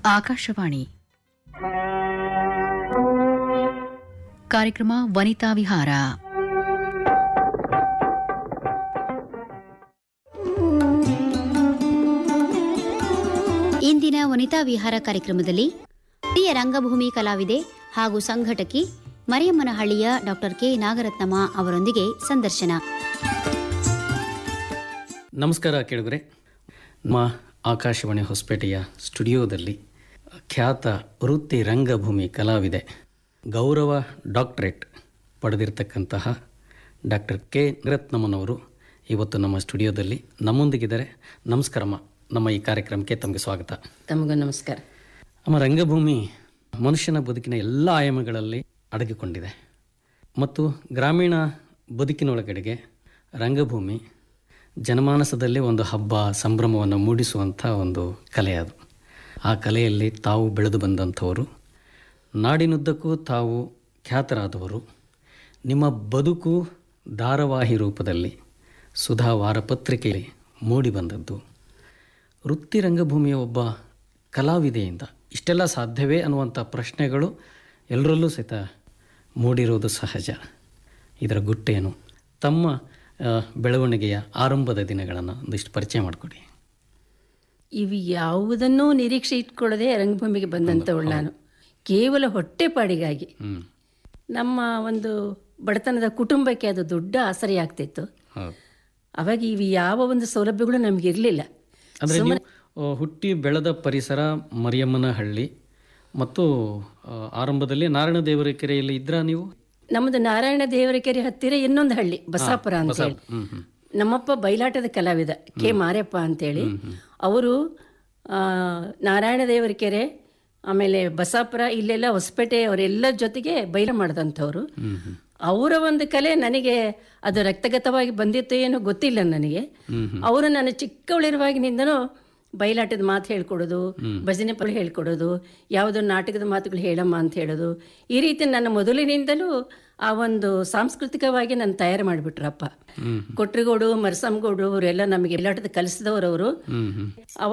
ಆಕಾಶವಾಣಿ ಕಾರ್ಯಕ್ರಮ ವನಿತಾ ವಿಹಾರ ಇಂದಿನ ವನಿತಾ ವಿಹಾರ ಕಾರ್ಯಕ್ರಮದಲ್ಲಿ ಹಿರಿಯ ರಂಗಭೂಮಿ ಕಲಾವಿದೆ ಹಾಗೂ ಸಂಘಟಕಿ ಮರಿಯಮ್ಮನಹಳ್ಳಿಯ ಡಾಕ್ಟರ್ ಕೆ ನಾಗರತ್ನಮ್ಮ ಅವರೊಂದಿಗೆ ಸಂದರ್ಶನ ನಮಸ್ಕಾರ ಕೇಳಿದ್ರೆ ನಮ್ಮ ಆಕಾಶವಾಣಿ ಹೊಸಪೇಟೆಯ ಸ್ಟುಡಿಯೋದಲ್ಲಿ ಖ್ಯಾತ ವೃತ್ತಿ ರಂಗಭೂಮಿ ಕಲಾವಿದೆ ಗೌರವ ಡಾಕ್ಟರೇಟ್ ಪಡೆದಿರತಕ್ಕಂತಹ ಡಾಕ್ಟರ್ ಕೆ ರತ್ನಮ್ಮನವರು ಇವತ್ತು ನಮ್ಮ ಸ್ಟುಡಿಯೋದಲ್ಲಿ ನಮ್ಮೊಂದಿಗಿದ್ದಾರೆ ನಮಸ್ಕಾರಮ್ಮ ನಮ್ಮ ಈ ಕಾರ್ಯಕ್ರಮಕ್ಕೆ ತಮಗೆ ಸ್ವಾಗತ ತಮಗೂ ನಮಸ್ಕಾರ ನಮ್ಮ ರಂಗಭೂಮಿ ಮನುಷ್ಯನ ಬದುಕಿನ ಎಲ್ಲ ಆಯಾಮಗಳಲ್ಲಿ ಅಡಗಿಕೊಂಡಿದೆ ಮತ್ತು ಗ್ರಾಮೀಣ ಬದುಕಿನೊಳಗಡೆಗೆ ರಂಗಭೂಮಿ ಜನಮಾನಸದಲ್ಲಿ ಒಂದು ಹಬ್ಬ ಸಂಭ್ರಮವನ್ನು ಮೂಡಿಸುವಂಥ ಒಂದು ಕಲೆ ಅದು ಆ ಕಲೆಯಲ್ಲಿ ತಾವು ಬೆಳೆದು ಬಂದಂಥವರು ನಾಡಿನುದ್ದಕ್ಕೂ ತಾವು ಖ್ಯಾತರಾದವರು ನಿಮ್ಮ ಬದುಕು ಧಾರಾವಾಹಿ ರೂಪದಲ್ಲಿ ಸುಧಾ ವಾರಪತ್ರಿಕೆಯಲ್ಲಿ ಮೂಡಿ ಬಂದದ್ದು ವೃತ್ತಿ ರಂಗಭೂಮಿಯ ಒಬ್ಬ ಕಲಾವಿದೆಯಿಂದ ಇಷ್ಟೆಲ್ಲ ಸಾಧ್ಯವೇ ಅನ್ನುವಂಥ ಪ್ರಶ್ನೆಗಳು ಎಲ್ಲರಲ್ಲೂ ಸಹಿತ ಮೂಡಿರುವುದು ಸಹಜ ಇದರ ಗುಟ್ಟೇನು ತಮ್ಮ ಆ, ಬೆಳವಣಿಗೆಯ ಆರಂಭದ ದಿನಗಳನ್ನು ಒಂದಿಷ್ಟು ಪರಿಚಯ ಮಾಡಿಕೊಡಿ ಇವು ಯಾವುದನ್ನೂ ನಿರೀಕ್ಷೆ ಇಟ್ಕೊಳ್ಳದೆ ರಂಗಭೂಮಿಗೆ ಬಂದಂಥವಳು ನಾನು ಕೇವಲ ಹೊಟ್ಟೆಪಾಡಿಗಾಗಿ ಹ್ಞೂ ನಮ್ಮ ಒಂದು ಬಡತನದ ಕುಟುಂಬಕ್ಕೆ ಅದು ದೊಡ್ಡ ಆಸರೆ ಆಗ್ತಿತ್ತು ಹೌದು ಅವಾಗ ಇವು ಯಾವ ಒಂದು ಸೌಲಭ್ಯಗಳು ನಮ್ಗೆ ಇರಲಿಲ್ಲ ಅಂದರೆ ನೀವು ಆ, ಹುಟ್ಟಿ ಬೆಳೆದ ಪರಿಸರ ಮರಿಯಮ್ಮನ ಹಳ್ಳಿ ಮತ್ತು ಆ, ಆರಂಭದಲ್ಲಿ ನಾರಾಯಣ ದೇವರ ಕೆರೆಯಲ್ಲಿ ಇದ್ರಾ ನೀವು ನಮ್ಮದು ನಾರಾಯಣ ದೇವರ ಕೆರೆ ಹತ್ತಿರ ಇನ್ನೊಂದು ಹಳ್ಳಿ ಬಸಾಪುರ ಅಂತ ಹೇಳಿ ಹ್ಞೂ ಹ್ಞೂ ನಮ್ಮಪ್ಪ ಬಯಲಾಟದ ಕಲಾವಿದ ಕೆ ಮಾರ್ಯಪ್ಪ ಅಂತೇಳಿ ಅವರು ಆ, ನಾರಾಯಣ ದೇವರ ಕೆರೆ ಆಮೇಲೆ ಬಸಾಪುರ ಇಲ್ಲೆಲ್ಲ ಹೊಸಪೇಟೆ ಅವರೆಲ್ಲ ಜೊತೆಗೆ ಬೈಲ ಮಾಡಿದಂಥವ್ರು ಅವರ ಒಂದು ಕಲೆ ನನಗೆ ಅದು ರಕ್ತಗತವಾಗಿ ಬಂದಿತ್ತು ಏನೋ ಗೊತ್ತಿಲ್ಲ ನನಗೆ ಅವರು ನಾನು ಚಿಕ್ಕವಳಿರುವಾಗಿನಿಂದನೂ ಬಯಲಾಟದ ಮಾತು ಹೇಳ್ಕೊಡೋದು ಭಜನೆ ಪದ ಹೇಳ್ಕೊಡೋದು ಯಾವುದೋ ನಾಟಕದ ಮಾತುಗಳು ಹೇಳಮ್ಮ ಅಂತ ಹೇಳೋದು ಈ ರೀತಿ ನನ್ನ ಮೊದಲಿನಿಂದಲೂ ಆ ಒಂದು ಸಾಂಸ್ಕೃತಿಕವಾಗಿ ನನ್ನ ತಯಾರು ಮಾಡಿಬಿಟ್ರಪ್ಪ ಕೊಟ್ರಿಗೋಡು ಮರಸಂಗೋಡು ಅವರೆಲ್ಲ ನಮಗೆ ಬಯಲಾಟದ ಕಲಿಸಿದವರು ಅವರು ಹ್ಞೂ ಹ್ಞೂ ಅವ